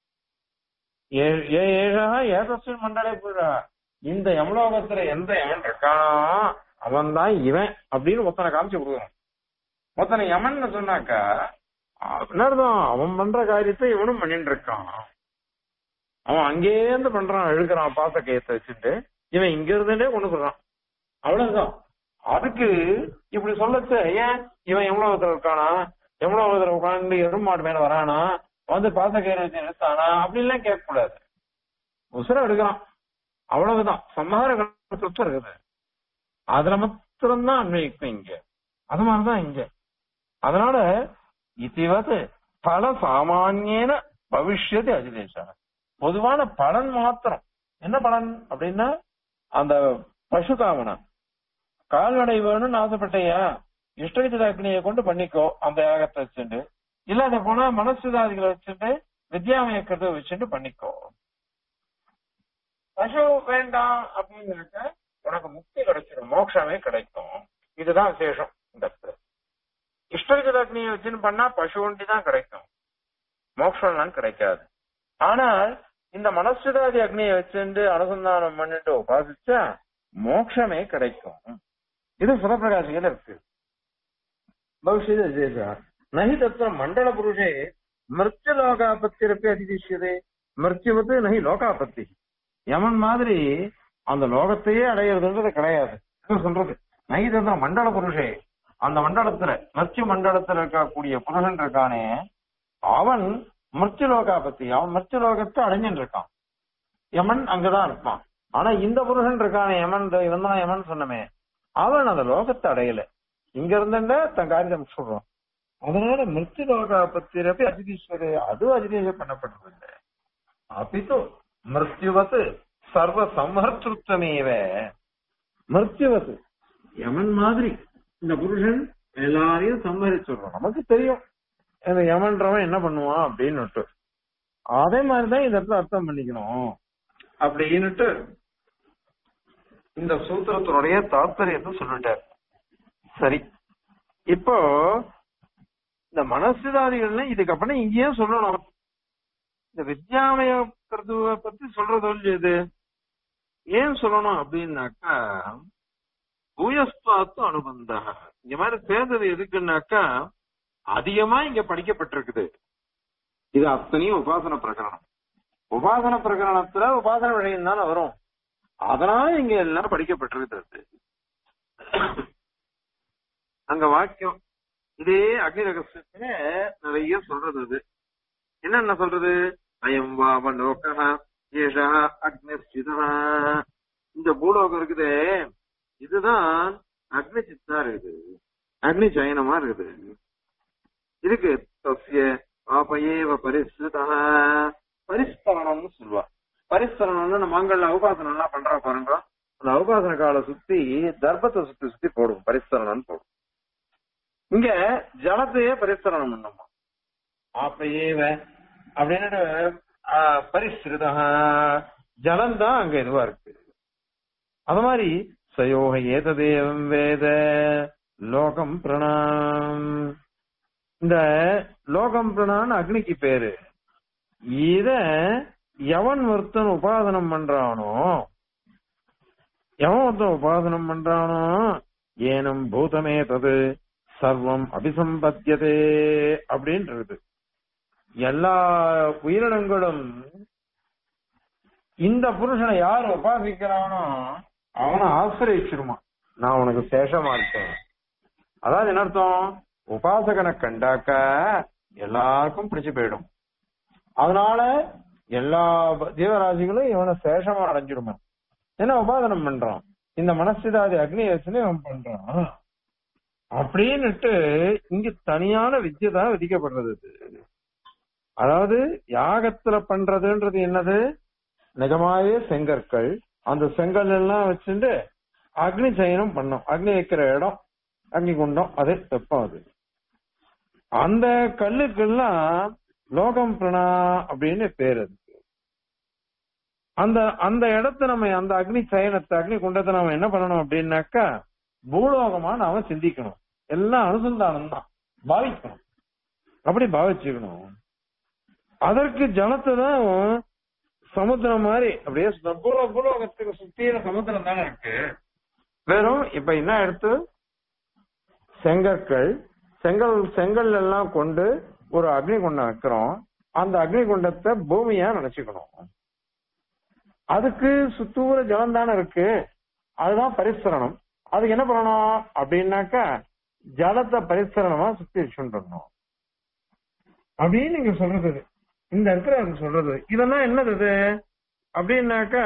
[SPEAKER 1] ஏ- ஏ ஏஷா ஏதஸ்வின் மண்டலே புரா இந்த யமலோகத்துல எந்த யமன் இருக்கானோ அவன் தான் இவன் அப்படின்னு ஒருத்தனை காமிச்சு கொடுக்குறான் ஒருத்தனை யமன் சொன்னாக்கா அஹ் என்ன அர்த்தம் அவன் பண்ற காரியத்தை இவனும் பண்ணிட்டு இருக்கான் அவன் அங்கேருந்து பண்றான் இழுக்கிறான் பாத்த கையத்தை வச்சுட்டு இவன் இங்க இருந்துட்டே கொண்டு போறான் அவ்வளவுதான் அதுக்கு இப்படி சொல்லச்சு ஏன் இவன் எவ்வளவு இருக்கானா எவ்வளவு உட்காந்து எருமாடு மேல வரானா வந்து பாச கயிறு வச்சு நிறுத்தானா அப்படின்லாம் கேட்க கூடாது உசுர எடுக்கலாம் அவ்வளவுதான் சம்ஹார சொத்து இருக்குது அதுல மாத்திரம்தான் அன்வயிக்கும் இங்க அது மாதிரிதான் இங்க அதனால இதுவது பல சாமானியன பவிஷ்யத்து அஜிதேஷா பொதுவான பலன் மாத்திரம் என்ன பலன் அப்படின்னா அந்த பசு காமனா கால்நடை வேணும்னு ஆசைப்பட்டையா இஷ்டவித்த அக்னியை கொண்டு பண்ணிக்கோ அந்த யாகத்தை வச்சுட்டு இல்லாத போனா மனசுதாதிகளை வச்சுட்டு வித்யாமயக்கிறத வச்சுட்டு பண்ணிக்கோ பசு வேண்டாம் அப்படிங்கிறக்க உனக்கு முக்தி கிடைச்சிடும் மோட்சமே கிடைக்கும் இதுதான் விசேஷம் இந்த இடத்துல இஷ்டவித அக்னியை வச்சுன்னு பண்ணா பசு ஒண்டி தான் கிடைக்கும் மோட்சம்லாம் கிடைக்காது ஆனால் இந்த மனசுதாதி அக்னியை வச்சுட்டு அனுசந்தானம் பண்ணிட்டு உபாசிச்சா மோட்சமே கிடைக்கும் இது சுரப்பிரகாசிகள் இருக்கு பவிஷ்யது விசேஷா நகி தத்திர மண்டல புருஷே மிருத்ய லோகாபத்திரப்பி அதிதிஷ்யதே மிருத்யுவத்து நகி லோகாபத்தி யமன் மாதிரி அந்த லோகத்தையே அடையிறதுன்றது கிடையாது என்ன சொல்றது நகி தத்திர மண்டல புருஷே அந்த மண்டலத்துல மிருத்யு மண்டலத்துல இருக்கக்கூடிய புருஷன் இருக்கானே அவன் மிருத்யு லோகாபத்தி அவன் மிருத்யு லோகத்தை அடைஞ்சுட்டு இருக்கான் யமன் அங்கதான் இருப்பான் ஆனா இந்த புருஷன் இருக்கானே யமன் இவன் தான் யமன் சொன்னமே அவன் அந்த லோகத்தை அடையல இங்க இருந்துட்டா தன் காரியத்தை முடிச்சுடுறான் அதனால மிருத்யு லோகாபத்திரப்பி அதிதீஸ்வரே அதுவும் அதிதீஸ்வர பண்ணப்படுறது இல்லை அப்பித்து மிருத்யுவத்து சர்வ சம்ஹர்த்திருத்தமேவ மிருத்யுவத்து யமன் மாதிரி இந்த புருஷன் எல்லாரையும் சம்ஹரிச்சுடுறான் நமக்கு தெரியும் இந்த யமன்றவன் என்ன பண்ணுவான் அப்படின்னு அதே மாதிரிதான் இந்த இடத்துல அர்த்தம் பண்ணிக்கணும் அப்படின்னுட்டு இந்த சூத்திரத்தினுடைய தாத்பரியத்தை சொல்லிட்டார் சரி இப்போ இந்த மனசுதாதிகள்ல இதுக்கப்புறம் இங்கேயே சொல்லணும் இந்த வித்யாமய கருதுவ பத்தி சொல்றது இது ஏன் சொல்லணும் அப்படின்னாக்கா பூயஸ்பாத்து அனுபந்த இங்க மாதிரி சேர்ந்தது எதுக்குன்னாக்கா அதிகமா இங்க படிக்கப்பட்டிருக்குது இது அத்தனையும் உபாசன பிரகரணம் உபாசன பிரகரணத்துல உபாசன விஷயம் தானே வரும் அதனால இங்க எல்லாம் படிக்கப்பட்டிருக்கிறது அங்க வாக்கியம் இதே அக்னி ரகசியத்துல நிறைய சொல்றது அது என்னென்ன சொல்றது அயம் வாம லோகா ஏஷா அக்னி இந்த பூலோகம் இருக்குது இதுதான் அக்னி சித்தா இருக்குது அக்னி சயனமா இருக்குது இதுக்கு தஸ்ய ஆபயேவ பரிசுதா பரிஸ்தரணம்னு சொல்லுவா பரிஸ்தரணம்னு நம்ம மங்கள்ல அவகாசனம் எல்லாம் பண்றா பாருங்க அந்த அவகாசன கால சுத்தி தர்ப்பத்தை சுத்தி சுத்தி போடுவோம் பரிஸ்தரணம்னு போடுவோம் இங்க ஜலத்தையே பரிஸ்தரணம் பண்ணோமா ஆப்பையேவ அப்படின்னு பரிசுதா ஜலம் தான் அங்க இதுவா இருக்கு அது மாதிரி சயோக ஏததேவம் வேத லோகம் பிரணாம் இந்த லோகம் பிரணான்னு அக்னிக்கு பேரு இத எவன் ஒருத்தன் உபாதனம் பண்றானோ எவன் ஒருத்தன் உபாதனம் பண்றானோ ஏனம் பூதமே தது சர்வம் அபிசம்பத்தியதே அப்படின்றது எல்லா உயிரினங்களும் இந்த புருஷனை யார் உபாசிக்கிறானோ அவனை ஆசிரியிச்சிருமா நான் உனக்கு சேஷமா இருக்கேன் அதாவது என்ன அர்த்தம் உபாசகனை கண்டாக்க எல்லாருக்கும் பிடிச்சு போயிடும் அதனால எல்லா ஜீவராசிகளும் இவனை சேஷமா அடைஞ்சிடுமா என்ன உபாதனம் பண்றான் இந்த மனசிதாதி அக்னி வச்சுன்னு இவன் பண்றான் அப்படின்னுட்டு இங்க தனியான வித்தியை தான் விதிக்கப்படுறது இது. அதாவது யாகத்துல பண்றதுன்றது என்னது நிஜமாவே செங்கற்கள் அந்த செங்கல் எல்லாம் வச்சுட்டு அக்னி சயனம் பண்ணோம் அக்னி வைக்கிற இடம் அக்னி குண்டம் அது வெப்பம் அது அந்த கல்லுக்கெல்லாம் லோகம் பிரணா அப்படின்னு பேர் அதுக்கு அந்த அந்த இடத்த நம்ம அந்த அக்னி சயனத்தை அக்னி குண்டத்தை நம்ம என்ன பண்ணணும் அப்படின்னாக்கா பூலோகமா நாம சிந்திக்கணும் எல்லாம் அனுசந்தானம் தான் பாவிக்கணும் அப்படி பாவிச்சுக்கணும் அதற்கு ஜலத்தை தான் சமுத்திரம் மாதிரி அப்படியே சு- பூலோ பூலோகத்துக்கு சுத்தியில சமுத்திரம் தானே இருக்கு வெறும் இப்ப என்ன எடுத்து செங்கற்கள் செங்கல் செங்கல் எல்லாம் கொண்டு ஒரு அக்னி குண்டம் வைக்கிறோம் அந்த அக்னி குண்டத்தை பூமியா நினைச்சுக்கணும் அதுக்கு சுத்தூர ஜலம் தானே இருக்கு அதுதான் பரிசரணம் அதுக்கு என்ன பண்ணணும் அப்படின்னாக்கா ஜலத்தை பரிசரணமா சுத்தி வச்சுட்டணும் அப்படின்னு நீங்க சொல்றது இது. இந்த இடத்துல அது சொல்றது இதெல்லாம் என்னது இது அப்படின்னாக்கா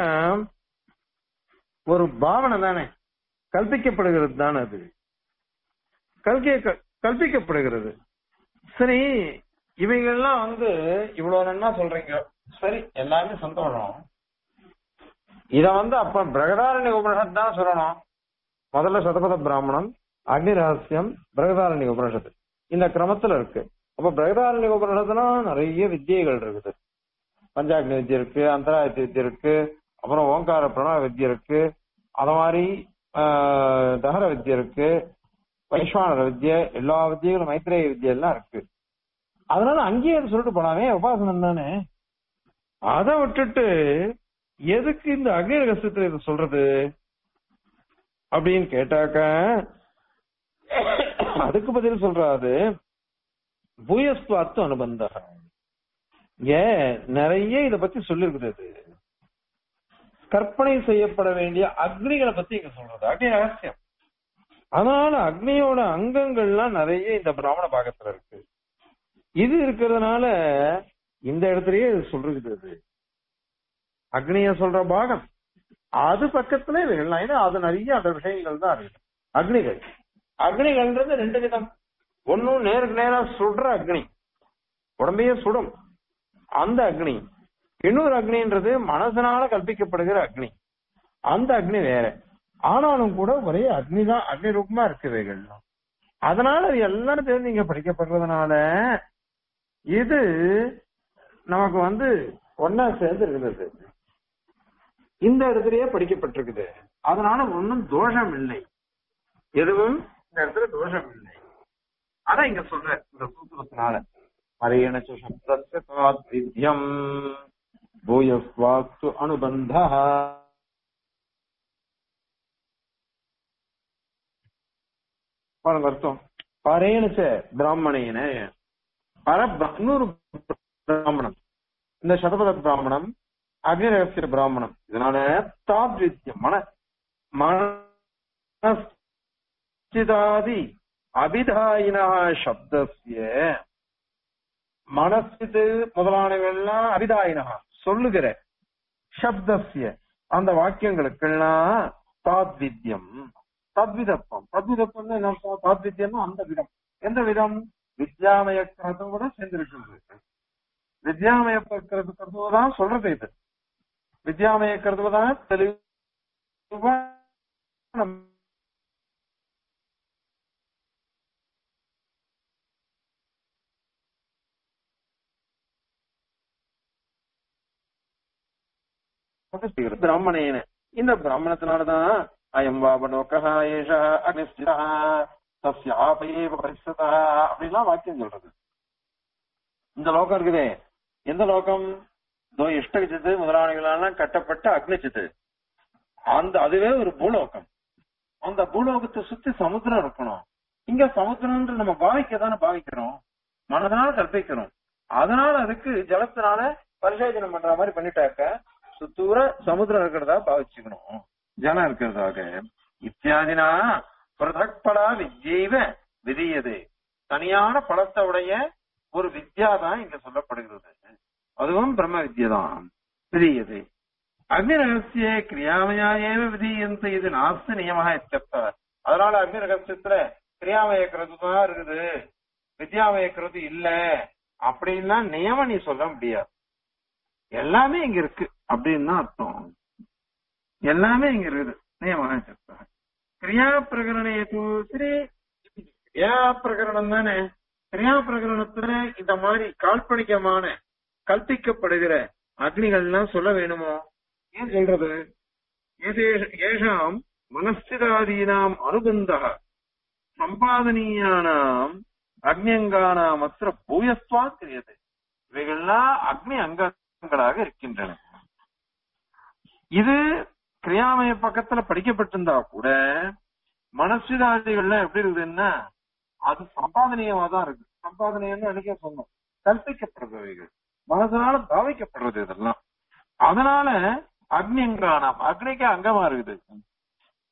[SPEAKER 1] ஒரு பாவனை தானே கல்பிக்கப்படுகிறது தானே அது கல்கி கல்பிக்கப்படுகிறது சரி இவைகள்லாம் வந்து இவ்வளவு நன்னா சொல்றீங்க சரி எல்லாமே சந்தோஷம் இத வந்து அப்ப பிரகதாரண்ய உபனிஷத் தான் சொல்லணும் முதல்ல சதபத பிராமணம் அக்னி ரகசியம் பிரகதாரண்ய உபனிஷத்து இந்த கிரமத்துல இருக்கு அப்ப பிரகதாரண்ய உபனிஷத்துனா நிறைய வித்தியைகள் இருக்குது பஞ்சாக்னி வித்யை இருக்கு அந்தராயத்தி வித்யை இருக்கு அப்புறம் ஓங்கார பிரணவ வித்யை இருக்கு அத மாதிரி ஆஹ், தகர வித்யை இருக்கு வைஸ்வானர வித்யை எல்லா வித்தியங்களும் மைத்ரேய வித்யை எல்லாம் இருக்கு அதனால அங்கேயே அது சொல்லிட்டு போலாமே உபாசனம் தானே அதை விட்டுட்டு எதுக்கு இந்த அக்னி ரகசியத்துல இதை சொல்றது அப்படின்னு கேட்டாக்க அதுக்கு பதில் சொல்றாரு பூயஸ்வாத்து அனுபந்த இங்க நிறைய இத பத்தி சொல்லிருக்குது அது கற்பனை செய்யப்பட வேண்டிய அக்னிகளை பத்தி இங்க சொல்றது அக்னி ரகசியம் அதனால அக்னியோட அங்கங்கள்லாம் நிறைய இந்த பிராமண பாகத்துல இருக்கு இது இருக்கிறதுனால இந்த இடத்துலயே இது சொல்றது அது அக்னிய சொல்ற பாகம் அது பக்கத்துல இவைகள்லாம் ஏன்னா அது நிறைய அந்த விஷயங்கள் தான் இருக்கு அக்னிகள் அக்னிகள்ன்றது ரெண்டு விதம் ஒன்னும் நேருக்கு நேரா சுடுற அக்னி உடம்பையே சுடும் அந்த அக்னி இன்னொரு அக்னின்றது மனசனால கல்பிக்கப்படுகிற அக்னி அந்த அக்னி வேற ஆனாலும் கூட ஒரே அக்னி தான் அக்னி ரூபமா இருக்கு இவைகள்லாம் அதனால அது எல்லாரும் தெரிஞ்சு இங்க படிக்கப்படுறதுனால இது நமக்கு வந்து ஒன்னா சேர்ந்து இருக்குது இந்த இடத்துலயே படிக்கப்பட்டிருக்குது அதனால ஒன்னும் தோஷம் இல்லை எதுவும் இந்த இடத்துல தோஷம் இல்லை அதான் இங்க சொல்ற இந்த சூத்திரத்தினால மறையண சப்தம் பூயஸ்வாஸ்து அனுபந்த பாருங்க அர்த்தம் பரேனச்ச பிராமணேன பர இன்னொரு பிராமணம் இந்த சதபத பிராமணம் அக்னிரகசிய பிராமணம் இதனால தாத்வித்யம் மன மனசிதாதி அபிதாயினா சப்தஸ்ய மனசிது முதலானவெல்லாம் அபிதாயினா சொல்லுகிற சப்தஸ்ய அந்த வாக்கியங்களுக்கெல்லாம் தாத்வித்யம் தத்விதத்துவம் தத்விதத்துவம் என்ன அர்த்தம்? தாத்வித்யம்னா அந்த விதம் எந்த விதம் வித்யாமய கிரதோட சேர்ந்திருக்கிறது வித்யாமய கிரதுவ தான் சொல்றது இது வித்யாமய கிரதுவ தான் தெளிவா நம்ம பிராமணேன இந்த பிராமணத்தினாலதான் அயம் வாபனோக்கா ஏஷா அக்னிஸ்திரா தஸ்ய ஆபயேவ பரிசதா அப்படிலாம் வாக்கியம் சொல்றது இந்த லோகம் இருக்குதே எந்த லோகம் இதோ இஷ்டகிச்சது முதலாளிகளாலாம் கட்டப்பட்ட அக்னிச்சித்து அந்த அதுவே ஒரு பூலோகம் அந்த பூலோகத்தை சுத்தி சமுத்திரம் இருக்கணும் இங்க சமுத்திரம்ன்ற நம்ம பாவிக்க தானே பாவிக்கிறோம் மனதனால கற்பிக்கிறோம் அதனால அதுக்கு ஜலத்தினால பரிசோதனை பண்ற மாதிரி பண்ணிட்டாக்க சுத்தூர சமுத்திரம் இருக்கிறதா பாவிச்சுக்கணும் ஜலம் இருக்கிறதாக இத்தியாதினா பிரதக் பலா வித்யைவ விதியது தனியான பழத்தை உடைய ஒரு வித்யா தான் இங்க சொல்லப்படுகிறது அதுவும் பிரம்ம வித்யா தான் விதியது அக்னி ரகசிய கிரியாமயா ஏவ விதியந்த இது நாஸ்து நியமாக இத்தப்த அதனால அக்னி ரகசியத்துல கிரியாமய கிரது தான் இருக்குது வித்யாமய கிரது இல்ல அப்படின்னா நியமம் நீ சொல்ல முடியாது எல்லாமே இங்க இருக்கு அப்படின்னு தான் அர்த்தம் எல்லாமே இங்க இருக்குது நியமாக இத்தப்த கிரியா பிரகரணேது சரி கிரியா பிரகரணம் தானே கிரியா பிரகரணத்துல இந்த மாதிரி கால்பனிகமான கல்பிக்கப்படுகிற அக்னிகள்லாம் சொல்ல வேணுமோ ஏன் சொல்றது ஏதே- ஏஷாம் மனஸ்திதாதீனாம் அனுபந்த சம்பாதனீயானாம் அக்னியங்கானாம் அத்திர பூயஸ்வா கிரியது இவைகள்லாம் அக்னி அங்கங்களாக இருக்கின்றன இது கிரியாமய பக்கத்துல படிக்கப்பட்டிருந்தா கூட மனசிதாதிகள்லாம் எப்படி இருக்குதுன்னா அது சம்பாதனையமா தான் இருக்கு சம்பாதனையம்னு அன்னைக்கே சொன்னோம் கற்பிக்கப்படுறவைகள் மனசனால பாவிக்கப்படுறது இதெல்லாம் அதனால அக்னிங்கானாம் அக்னிக்கு அங்கமா இருக்குது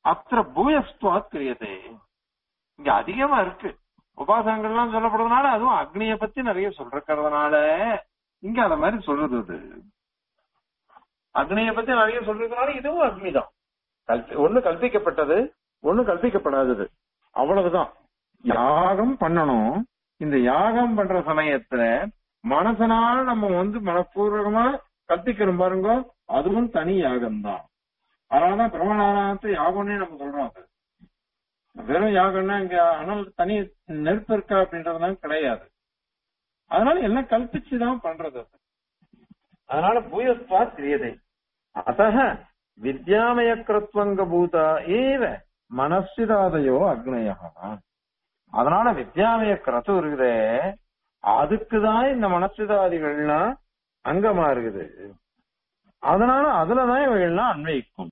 [SPEAKER 1] அத்திர பூயஸ்துவாத் கிரியதே இங்க அதிகமா இருக்கு உபாசனங்கள்லாம் சொல்லப்படுறதுனால அதுவும் அக்னிய பத்தி நிறைய சொல்றதுனால இங்க அத மாதிரி சொல்றது அது அக்னிய பத்தி நிறைய சொல்றதுனால இதுவும் அக்னிதான் கல்பி ஒண்ணு கல்பிக்கப்பட்டது ஒண்ணு கல்பிக்கப்படாதது அவ்வளவுதான் யாகம் பண்ணணும் இந்த யாகம் பண்ற சமயத்துல மனசனால நம்ம வந்து மனப்பூர்வகமா கற்பிக்கிறோம் பாருங்க அதுவும் தனி யாகம் தான் அதனாலதான் பிரம்மநாராயணத்தை யாகம்னே நம்ம சொல்றோம் அது வெறும் யாகம்னா இங்க அனல் தனி நெருப்பு இருக்கா அப்படின்றதுலாம் கிடையாது அதனால எல்லாம் கல்பிச்சுதான் பண்றது அது. அதனால பூயஸ்வா கிரியதை அத்தக வித்யாமய கிருத்வங்க பூதா ஏவ மனசிதாதையோ அக்னயா அதனால வித்யாமய கிரத்து இருக்குதே அதுக்குதான் இந்த மனசிதாதிகள்லாம் அங்கமா இருக்குது அதனால அதுலதான் இவைகள்லாம் அன்வயிக்கும்